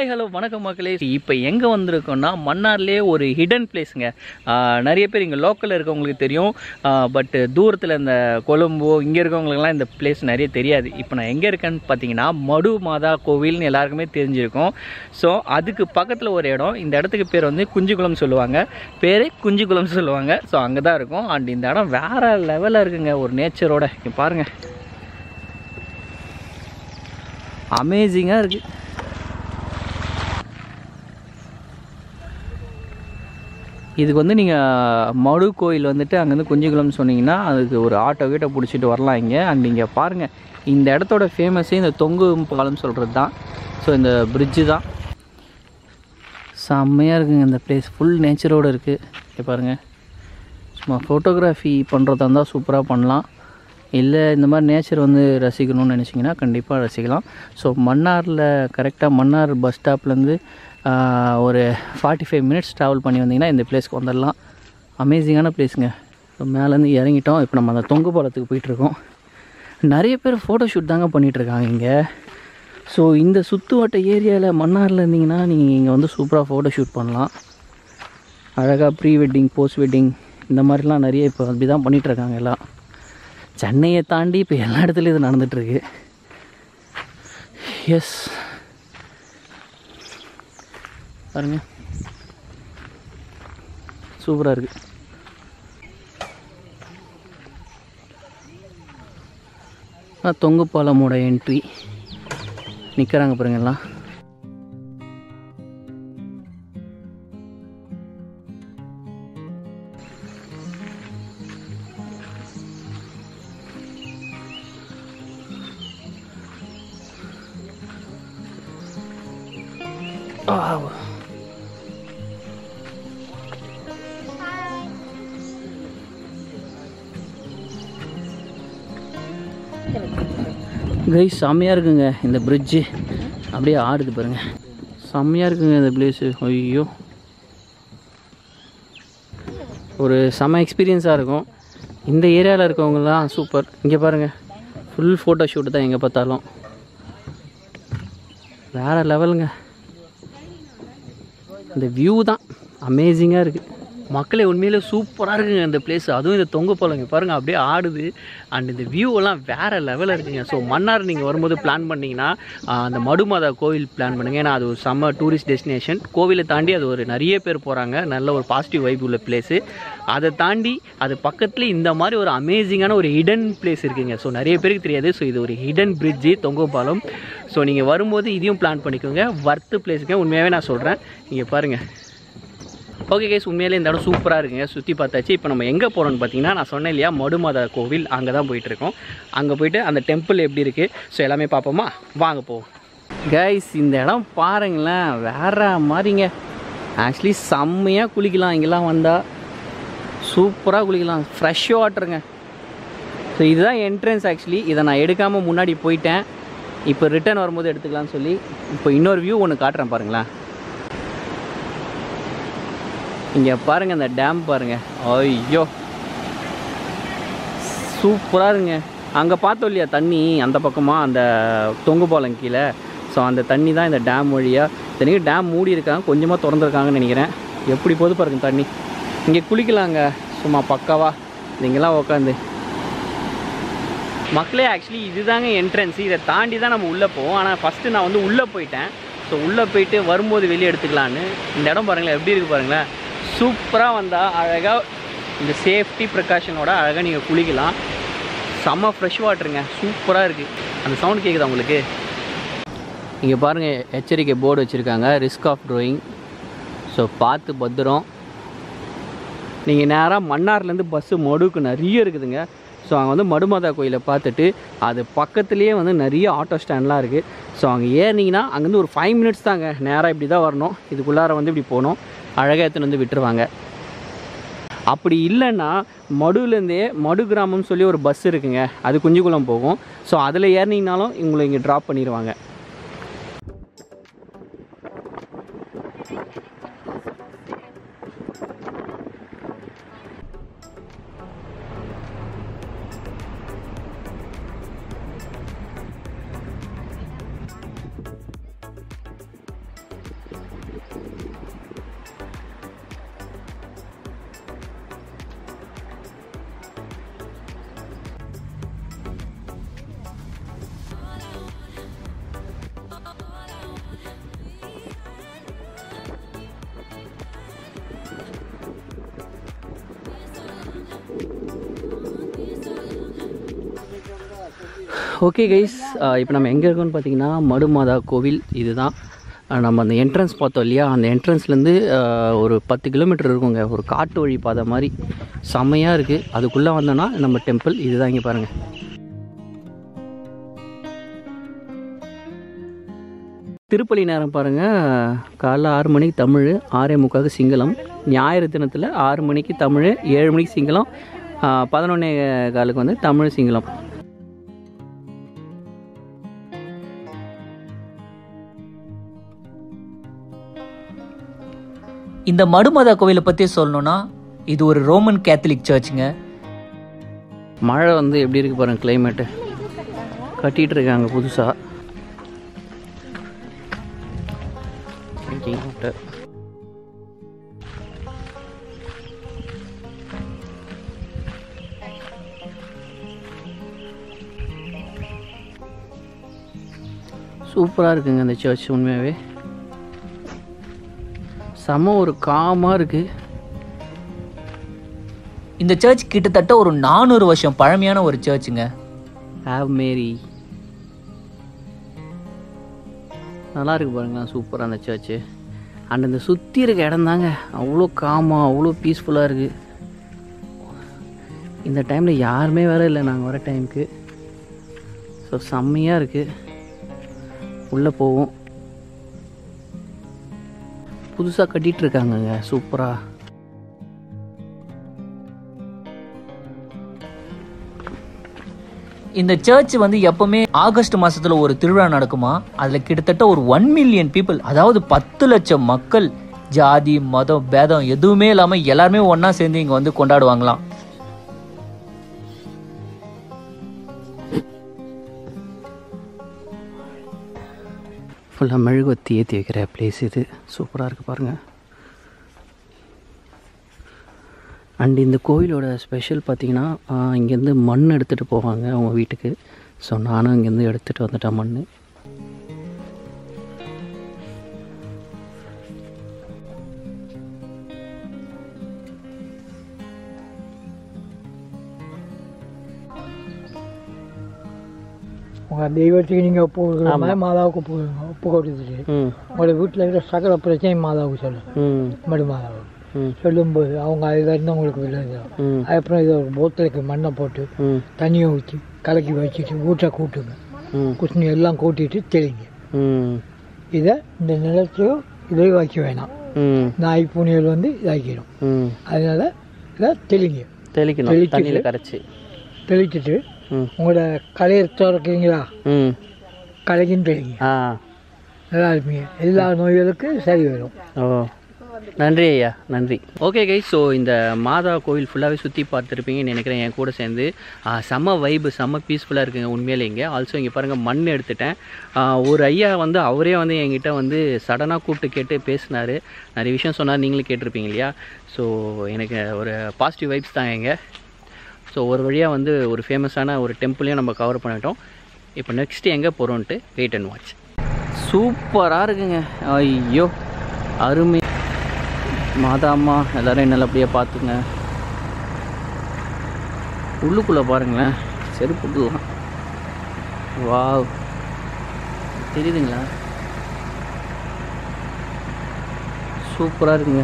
Hello வணக்கம் மக்களே இப்போ எங்கே வந்திருக்கோம்னா மன்னார்லேயே ஒரு ஹிடன் பிளேஸுங்க நிறைய பேர் இங்கே லோக்கலில் இருக்கவங்களுக்கு தெரியும் பட் தூரத்தில் இந்த கொழும்போ இங்கே இருக்கவங்களுக்குலாம் இந்த பிளேஸ் நிறைய தெரியாது இப்போ நான் எங்கே இருக்கேன்னு பார்த்தீங்கன்னா மடு மாதா கோவில்னு எல்லாருக்குமே தெரிஞ்சிருக்கும் ஸோ அதுக்கு பக்கத்தில் ஒரு இடம் இந்த இடத்துக்கு பேர் வந்து குஞ்சுகுளம் சொல்லுவாங்க பேரே குஞ்சுகுளம் சொல்லுவாங்க ஸோ அங்கே தான் இருக்கும் அண்ட் இந்த இடம் வேறு லெவலில் இருக்குங்க ஒரு நேச்சரோட இங்க பாருங்கள் அமேசிங்காக இருக்குது இதுக்கு வந்து நீங்கள் மடு கோயில் வந்துட்டு அங்கேருந்து குஞ்சுகுளம் சொன்னீங்கன்னா அதுக்கு ஒரு ஆட்டோ வீட்டை பிடிச்சிட்டு வரலாம் இங்கே அண்ட் இங்கே பாருங்கள் இந்த இடத்தோட ஃபேமஸே இந்த தொங்கு பாலம் சொல்கிறது தான் ஸோ இந்த பிரிட்ஜு தான் செம்மையாக இருக்குங்க இந்த பிளேஸ் ஃபுல் நேச்சரோடு இருக்குது இங்கே பாருங்கள் சும்மா ஃபோட்டோகிராஃபி பண்ணுறதா இருந்தால் சூப்பராக பண்ணலாம் இல்லை இந்த மாதிரி நேச்சர் வந்து ரசிக்கணும்னு நினச்சிங்கன்னா கண்டிப்பாக ரசிக்கலாம் ஸோ மன்னாரில் கரெக்டாக மன்னார் பஸ் ஸ்டாப்லேருந்து ஒரு ஃபார்ட்டி ஃபைவ் மினிட்ஸ் ட்ராவல் பண்ணி வந்தீங்கன்னா இந்த பிளேஸ்க்கு வந்துடலாம் அமேசிங்கான பிளேஸுங்க ஸோ மேலேருந்து இறங்கிட்டோம் இப்போ நம்ம அந்த தொங்கு பாலத்துக்கு போயிட்டுருக்கோம் நிறைய பேர் ஃபோட்டோ ஷூட் தாங்க பண்ணிகிட்ருக்காங்க இங்கே ஸோ இந்த சுற்றுவட்ட ஏரியாவில் மன்னாரில் இருந்தீங்கன்னா நீங்கள் இங்கே வந்து சூப்பராக ஃபோட்டோ ஷூட் பண்ணலாம் அழகாக ப்ரீ வெட்டிங் போஸ்ட் வெட்டிங் இந்த மாதிரிலாம் நிறைய இப்போ அப்படி தான் பண்ணிகிட்ருக்காங்க எல்லாம் சென்னையை தாண்டி இப்போ எல்லா இடத்துலையும் இது நடந்துகிட்ருக்கு எஸ் பாருங்க சூப்பராக இருக்குது தொங்கு பாலமோட என்ட்ரி நிற்கிறாங்க பாருங்க எல்லாம் Ah. கைஸ் செம்மையாக இருக்குங்க இந்த பிரிட்ஜு அப்படியே ஆடுது பாருங்க செம்மையாக இருக்குங்க இந்த பிளேஸு ஐயோ ஒரு செம்ம எக்ஸ்பீரியன்ஸாக இருக்கும் இந்த ஏரியாவில் இருக்கவங்கலாம் சூப்பர் இங்கே பாருங்கள் ஃபுல் ஃபோட்டோ ஷூட்டு தான் எங்கே பார்த்தாலும் வேறு லெவலுங்க இந்த வியூ தான் அமேசிங்காக இருக்குது மக்களே உண்மையிலே சூப்பராக இருக்குங்க இந்த பிளேஸ் அதுவும் இந்த தொங்கு போலங்க பாருங்கள் அப்படியே ஆடுது அண்ட் இந்த வியூ எல்லாம் வேறு லெவலில் இருக்குங்க ஸோ மன்னார் நீங்கள் வரும்போது பிளான் பண்ணிங்கன்னா ஆஹ், அந்த மடுமாதா கோவில் பிளான் பண்ணுங்கள் ஏன்னா அது ஒரு செம்ம டூரிஸ்ட் டெஸ்டினேஷன் கோவிலை தாண்டி அது ஒரு நிறைய பேர் போகிறாங்க நல்ல ஒரு பாசிட்டிவ் வைப் உள்ள பிளேஸு அதை தாண்டி அது பக்கத்தில் இந்த மாதிரி ஒரு அமேசிங்கான ஒரு ஹிடன் பிளேஸ் இருக்குங்க ஸோ நிறைய பேருக்கு தெரியாது ஸோ இது ஒரு ஹிடன் பிரிட்ஜு தொங்கு பாலம் ஸோ நீங்கள் வரும்போது இதையும் பிளான் பண்ணிக்கோங்க வர்த்து பிளேஸுங்க உண்மையாகவே நான் சொல்கிறேன் இங்கே பாருங்கள் ஓகே கேஸ் உண்மையிலே இந்த இடம் சூப்பராக இருக்குங்க சுற்றி பார்த்தாச்சு இப்போ நம்ம எங்கே போகிறோம்னு பார்த்தீங்கன்னா நான் சொன்னேன் இல்லையா மடுமாதா கோவில் அங்கே தான் போயிட்டுருக்கோம் அங்கே போயிட்டு அந்த டெம்பிள் எப்படி இருக்குது ஸோ எல்லாமே பார்ப்போமா வாங்க போவோம் கைஸ் இந்த இடம் பாருங்களேன் வேற மாதிரிங்க ஆக்சுவலி செம்மையாக குளிக்கலாம் இங்கெல்லாம் வந்தால் சூப்பராக குளிக்கலாம் ஃப்ரெஷ் வாட்டருங்க ஸோ இதுதான் என்ட்ரன்ஸ் ஆக்சுவலி இதை நான் எடுக்காமல் முன்னாடி போயிட்டேன் இப்போ ரிட்டர்ன் வரும்போது எடுத்துக்கலாம்னு சொல்லி இப்போ இன்னொரு வியூ ஒன்று காட்டுறேன் பாருங்களேன் இங்கே பாருங்கள் இந்த டேம் பாருங்கள் ஐயோ சூப்பராக இருங்க அங்கே பார்த்தோம் இல்லையா தண்ணி அந்த பக்கமாக அந்த தொங்கு பாலம் கீழே ஸோ அந்த தண்ணி தான் இந்த டேம் வழியாக இத்தனைக்கும் டேம் மூடி இருக்காங்க கொஞ்சமாக திறந்துருக்காங்கன்னு நினைக்கிறேன் எப்படி போது பாருங்க தண்ணி இங்கே குளிக்கலாங்க சும்மா பக்காவா நீங்களாம் உட்காந்து மக்களே ஆக்சுவலி இதுதாங்க என்ட்ரன்ஸ் இதை தாண்டி தான் நம்ம உள்ளே போவோம் ஆனால் ஃபஸ்ட்டு நான் வந்து உள்ளே போயிட்டேன் ஸோ உள்ளே போயிட்டு வரும்போது வெளியே எடுத்துக்கலான்னு இந்த இடம் பாருங்களேன் எப்படி இருக்குது பாருங்களேன் சூப்பராக வந்தால் அழகாக இந்த சேஃப்டி ப்ரிகாஷனோட அழகாக நீங்கள் குளிக்கலாம் செம்ம ஃப்ரெஷ் வாட்டருங்க சூப்பராக இருக்குது அந்த சவுண்ட் கேட்குதா உங்களுக்கு இங்கே பாருங்கள் எச்சரிக்கை போர்டு வச்சுருக்காங்க ரிஸ்க் ஆஃப் ட்ரோயிங் ஸோ பார்த்து பத்திரம் நீங்கள் நேராக மன்னார்லேருந்து பஸ்ஸு மடுவுக்கு நிறைய இருக்குதுங்க ஸோ அங்கே வந்து மடுமாதா கோயிலை பார்த்துட்டு அது பக்கத்துலேயே வந்து நிறைய ஆட்டோ ஸ்டாண்ட்லாம் இருக்குது ஸோ அங்கே ஏறினீங்கன்னா அங்கேருந்து ஒரு ஃபைவ் மினிட்ஸ் தாங்க நேராக இப்படி தான் வரணும் இதுக்குள்ளார வந்து இப்படி போகணும் அழகாக எடுத்துன்னு வந்து விட்டுருவாங்க அப்படி இல்லைன்னா மடுலேருந்தே மடு கிராமம்னு சொல்லி ஒரு பஸ் இருக்குங்க அது குஞ்சுக்குளம் போகும் ஸோ அதில் ஏறினீங்கனாலும் உங்களை இங்கே ட்ராப் பண்ணிடுவாங்க ஓகே கைஸ் இப்போ நம்ம எங்கே இருக்கோம்னு பார்த்தீங்கன்னா மடுமாதா கோவில் இதுதான் அஹ் நம்ம அந்த என்ட்ரன்ஸ் பார்த்தோம் இல்லையா அந்த என்ட்ரன்ஸ்லேருந்து ஒரு பத்து கிலோமீட்டர் இருக்குங்க ஒரு காட்டு வழி பாதை மாதிரி செம்மையாக இருக்குது அதுக்குள்ளே வந்தோன்னா நம்ம டெம்பிள் இதுதான் இங்கே பாருங்கள் திருப்பலி நேரம் பாருங்கள் காலைல ஆறு மணிக்கு தமிழ் ஆறே முக்காவுக்கு சிங்களம் ஞாயிறு தினத்தில் ஆறு மணிக்கு தமிழ் ஏழு மணிக்கு சிங்களம் பதினொன்னே காலுக்கு வந்து தமிழ் சிங்களம் இந்த மடுமதா கோவிலை பற்றி சொல்லணும்னா இது ஒரு ரோமன் கேத்தலிக் சர்ச்சுங்க மழை வந்து எப்படி இருக்கு பாருங்க கிளைமேட்டு கட்டிட்டு இருக்காங்க புதுசாக சூப்பராக இருக்குங்க அந்த சர்ச் உண்மையாகவே செம ஒரு காமாக இருக்குது இந்த சர்ச் கிட்டத்தட்ட ஒரு நானூறு வருஷம் பழமையான ஒரு சர்ச்சுங்க ஹாவ் மேரி நல்லா இருக்கு பாருங்களேன் சூப்பராக அந்த சர்ச்சு அண்ட் இந்த சுற்றி இருக்க இடம் தாங்க அவ்வளோ காமாக அவ்வளோ பீஸ்ஃபுல்லாக இருக்குது இந்த டைமில் யாருமே வேற இல்லை நாங்கள் வர டைமுக்கு ஸோ செம்மையாக இருக்குது உள்ளே போவோம் புதுசாக கட்டிகிட்டு இருக்காங்கங்க சூப்பராக இந்த சர்ச் வந்து எப்பவுமே ஆகஸ்ட் மாசத்துல ஒரு திருவிழா நடக்குமா அதுல கிட்டத்தட்ட ஒரு ஒன் மில்லியன் பீப்புள் அதாவது பத்து லட்சம் மக்கள் ஜாதி மதம் பேதம் எதுவுமே இல்லாம எல்லாருமே ஒண்ணா சேர்ந்து இங்க வந்து கொண்டாடுவாங்களாம் ஃபுல்லாக மெழுகுவத்தி ஏற்றி வைக்கிற பிளேஸ் இது சூப்பராக இருக்குது பாருங்கள் அண்ட் இந்த கோயிலோட ஸ்பெஷல் பார்த்தீங்கன்னா இங்கேருந்து மண் எடுத்துகிட்டு போவாங்க அவங்க வீட்டுக்கு ஸோ நானும் இங்கேருந்து எடுத்துகிட்டு வந்துட்டேன் மண் உங்கள் தெய்வத்துக்கு நீங்கள் ஒப்பு கொடுக்குற மாதிரி மாதாவுக்கு ஒப்பு கொடுங்க ஒப்பு கொடுத்துட்டு ம் உங்களோட வீட்டில் இருக்கிற சகல பிரச்சனையும் மாதாவுக்கு சொல்லு ம் மடு மாதாவுக்கு ம் சொல்லும்போது அவங்க அதுலேருந்து உங்களுக்கு விளையாடும் ம் அதுக்கப்புறம் இதை ஒரு போத்தலுக்கு மண்ணை போட்டு ம் தண்ணியை ஊற்றி கலக்கி வச்சுட்டு வீட்டை கூட்டுங்க ம் குஷ்ணி எல்லாம் கூட்டிட்டு தெளிங்க ம் இதை இந்த நிலத்தையும் இதையும் வைக்க வேணாம் ம் நாய் பூனைகள் வந்து இதாக்கிடும் ம் அதனால் இதை தெளிங்க தெளிக்கணும் தெளிச்சிட்டு. தண்ணியில் கரைச்சி தெளிச்சிட்டு ம் உங்களோட கலையை திறக்கிறீங்களா ம் கலைக்குன்னு தெளிங்க ஆ நல்லா இருப்பீங்க எல்லா நோய்களுக்கும் சரி வரும் ஓ நன்றி ஐயா நன்றி ஓகே கை ஸோ இந்த மாதா கோவில் ஃபுல்லாகவே சுற்றி பார்த்துருப்பீங்கன்னு நினைக்கிறேன் என் கூட சேர்ந்து ஆ, செம்ம வைப்பு செம்ம பீஸ்ஃபுல்லாக இருக்குங்க உண்மையிலே இங்கே ஆல்சோ இங்கே பாருங்கள் மண் எடுத்துட்டேன் ஆ, ஒரு ஐயா வந்து அவரே வந்து என்கிட்ட வந்து சடனாக கூப்பிட்டு கேட்டு பேசினார் நிறைய விஷயம் சொன்னார் நீங்களும் கேட்டிருப்பீங்க இல்லையா ஸோ எனக்கு ஒரு பாசிட்டிவ் வைப்ஸ் தான் இங்கே ஸோ ஒரு வழியாக வந்து ஒரு ஃபேமஸான ஒரு டெம்பிளையும் நம்ம கவர் பண்ணிட்டோம் இப்போ நெக்ஸ்ட்டு எங்கே போகிறோன்ட்டு வெயிட் அண்ட் வாட்ச் சூப்பராக இருக்குங்க ஐயோ அருமை மாதாம்மா எல்லாரையும் நல்லபடியாக பார்த்துங்க உள்ளுக்குள்ளே பாருங்களேன் செருப்புலாம் வாவ் தெரியுதுங்களா சூப்பராக இருக்குங்க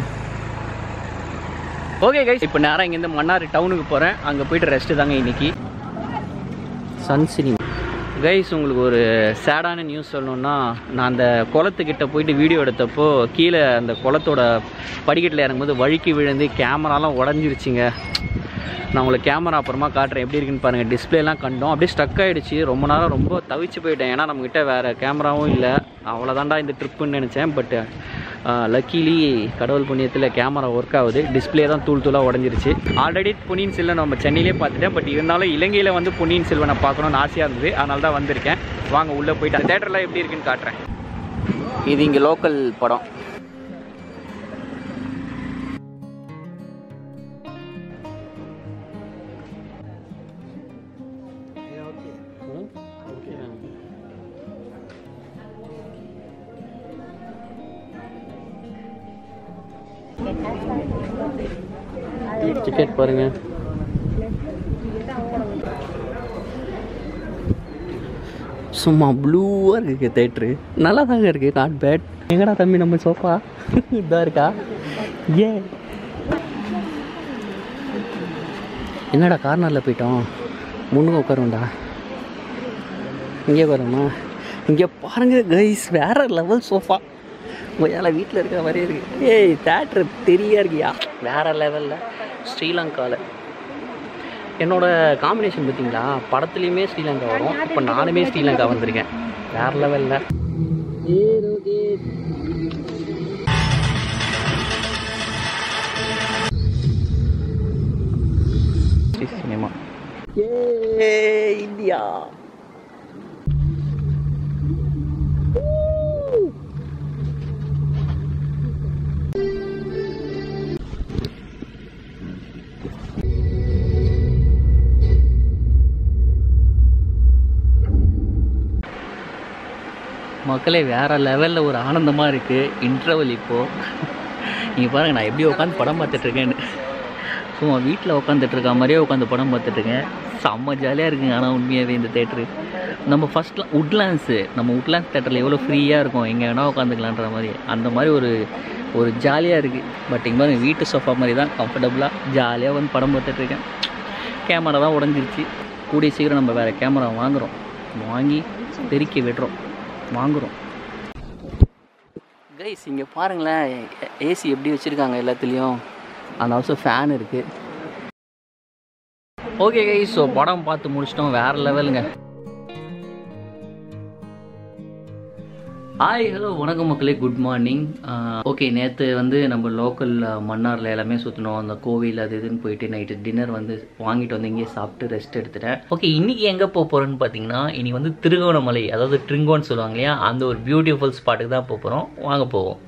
ஓகே கைஸ் இப்போ நேராக இங்கேருந்து மன்னார் டவுனுக்கு போகிறேன் அங்கே போயிட்டு ரெஸ்ட்டு தாங்க இன்னைக்கு சன் சினிமா கைஸ் உங்களுக்கு ஒரு சேடான நியூஸ் சொல்லணும்னா நான் அந்த குளத்துக்கிட்ட போயிட்டு வீடியோ எடுத்தப்போ கீழே அந்த குளத்தோட படிக்கட்டில் இறங்கும்போது வழுக்கி விழுந்து கேமராலாம் உடஞ்சிருச்சுங்க நான் உங்களுக்கு கேமரா அப்புறமா காட்டுறேன் எப்படி இருக்குன்னு பாருங்கள் டிஸ்பிளேலாம் கண்டோம் அப்படியே ஸ்டக் ஆகிடுச்சு ரொம்ப நேரம் ரொம்ப தவிச்சு போயிட்டேன் ஏன்னா நம்மக்கிட்ட வேறு கேமராவும் இல்லை அவ்வளோதான்டா இந்த ட்ரிப்புன்னு நினச்சேன் பட் லக்கீலி கடவுள் புண்ணியத்தில் கேமரா ஒர்க் ஆகுது டிஸ்பிளே தான் தூள் தூளாக உடஞ்சிருச்சு ஆல்ரெடி பொன்னியின் செல்வன் நம்ம சென்னையிலே பார்த்துட்டேன் பட் இருந்தாலும் இலங்கையில் வந்து பொன்னியின் செல்வனை பார்க்கணும்னு ஆசையாக இருந்தது அதனால தான் வந்திருக்கேன் வாங்க உள்ளே போயிட்டு அந்த தேட்டரில் எப்படி இருக்குன்னு காட்டுறேன் இது இங்கே லோக்கல் படம் டிக்கெட் பாருங்க சும்மா ப்ளூவாக இருக்குது தேட்ரு நல்லா தாங்க இருக்குது நாட் பேட் எங்கடா தம்பி நம்ம சோஃபா இதாக இருக்கா ஏ என்னடா கார்னரில் போயிட்டோம் முன்னுக்கு உட்காரும்டா இங்கே உட்காருமா இங்கே பாருங்க கைஸ் வேற லெவல் சோஃபா உங்கள் வீட்டில் இருக்கிற மாதிரியே இருக்கு ஏய் தேட்ரு தெரியா இருக்கியா வேற லெவலில் ஸ்ரீலங்காவில் என்னோட காம்பினேஷன் பார்த்தீங்களா படத்துலையுமே ஸ்ரீலங்கா வரும் இப்போ நானுமே ஸ்ரீலங்கா வந்திருக்கேன் வேற லெவலில் சினிமா ஏ இந்தியா மக்களே வேறு லெவலில் ஒரு ஆனந்தமாக இருக்குது இன்டர்வல் இப்போது நீங்கள் பாருங்கள் நான் எப்படி உட்காந்து படம் பார்த்துட்ருக்கேன்னு சும்மா வீட்டில் உட்காந்துட்டு இருக்க மாதிரியே உட்காந்து படம் பார்த்துட்ருக்கேன் செம்ம ஜாலியாக இருக்குங்க ஆனால் உண்மையாகவே இந்த தேட்ரு நம்ம ஃபஸ்ட்லாம் உட்லாண்ட்ஸு நம்ம உட்லாண்ட்ஸ் தேட்டரில் எவ்வளோ ஃப்ரீயாக இருக்கும் எங்கே வேணால் உட்காந்துக்கலான்ற மாதிரி அந்த மாதிரி ஒரு ஒரு ஜாலியாக இருக்குது பட் இங்கே பாருங்க வீட்டு சோஃபா மாதிரி தான் கம்ஃபர்டபுளாக ஜாலியாக வந்து படம் பார்த்துட்ருக்கேன் கேமரா தான் உடஞ்சிருச்சு கூடிய சீக்கிரம் நம்ம வேறு கேமரா வாங்குகிறோம் வாங்கி பெருக்கி விடுறோம் வாங்குகிறோம் கைஸ் இங்கே பாருங்களேன் ஏசி எப்படி வச்சுருக்காங்க எல்லாத்துலேயும் அந்த ஹவுஸில் ஃபேன் இருக்குது ஓகே கைஸ் ஸோ படம் பார்த்து முடிச்சிட்டோம் வேறு லெவலுங்க ஹாய் ஹலோ வணக்கம் மக்களே குட் மார்னிங் ஓகே நேற்று வந்து நம்ம லோக்கல் மன்னாரில் எல்லாமே சுற்றினோம் அந்த கோவில் அது இதுன்னு போயிட்டு நைட்டு டின்னர் வந்து வாங்கிட்டு வந்து இங்கேயே சாப்பிட்டு ரெஸ்ட் எடுத்துட்டேன் ஓகே இன்றைக்கி எங்கே போக போகிறோன்னு பார்த்தீங்கன்னா இனி வந்து திருகோணமலை அதாவது ட்ரிங்கோன்னு சொல்லுவாங்க இல்லையா அந்த ஒரு பியூட்டிஃபுல் ஸ்பாட்டுக்கு தான் போக போகிறோம் வாங்க போவோம்